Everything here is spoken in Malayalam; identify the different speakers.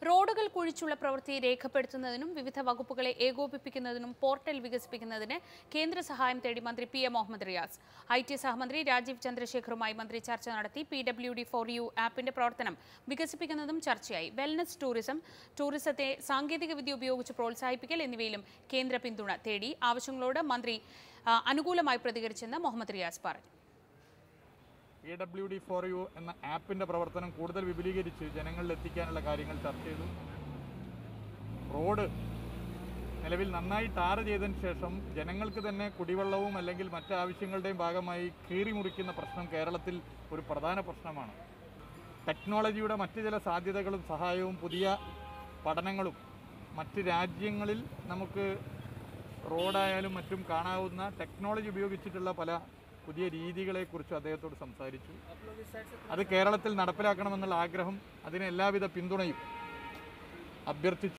Speaker 1: റോഡുകൾ കുഴിച്ചുള്ള പ്രവൃത്തി രേഖപ്പെടുത്തുന്നതിനും വിവിധ വകുപ്പുകളെ ഏകോപിപ്പിക്കുന്നതിനും പോർട്ടൽ വികസിപ്പിക്കുന്നതിന് കേന്ദ്ര സഹായം തേടി മന്ത്രി പി എ മുഹമ്മദ് റിയാസ് ഐ ടി സഹമന്ത്രി രാജീവ് ചന്ദ്രശേഖറുമായി മന്ത്രി ചർച്ച നടത്തി P W D for U ആപ്പിന്റെ പ്രവർത്തനം വികസിപ്പിക്കുന്നതും ചർച്ചയായി വെൽനസ് ടൂറിസം ടൂറിസത്തെ സാങ്കേതികവിദ്യ ഉപയോഗിച്ച് പ്രോത്സാഹിപ്പിക്കൽ എന്നിവയിലും കേന്ദ്ര പിന്തുണ തേടി ആവശ്യങ്ങളോട് മന്ത്രി ആ, അനുകൂലമായി പ്രതികരിച്ചെന്ന് മുഹമ്മദ് റിയാസ് പറഞ്ഞു
Speaker 2: A W D for U എന്ന ആപ്പിൻ്റെ പ്രവർത്തനം കൂടുതൽ വിപുലീകരിച്ച് ജനങ്ങളിൽ എത്തിക്കാനുള്ള കാര്യങ്ങൾ ചർച്ച ചെയ്തു റോഡ് നിലവിൽ നന്നായി ടാർ ചെയ്തതിന് ശേഷം ജനങ്ങൾക്ക് തന്നെ കുടിവെള്ളവും അല്ലെങ്കിൽ മറ്റ് ആവശ്യങ്ങളുടെയും ഭാഗമായി കീറി മുറിക്കുന്ന പ്രശ്നം കേരളത്തിൽ ഒരു പ്രധാന പ്രശ്നമാണ് ടെക്നോളജിയുടെ മറ്റ് ചില സാധ്യതകളും സഹായവും പുതിയ പഠനങ്ങളും മറ്റ് രാജ്യങ്ങളിൽ നമുക്ക് റോഡായാലും മറ്റും കാണാവുന്ന ടെക്നോളജി ഉപയോഗിച്ചിട്ടുള്ള പല പുതിയ രീതികളെക്കുറിച്ച് അദ്ദേഹത്തോട് സംസാരിച്ചു അത് കേരളത്തിൽ നടപ്പിലാക്കണമെന്നുള്ള ആഗ്രഹം അതിന് എല്ലാവിധ പിന്തുണയും അഭ്യർത്ഥിച്ചു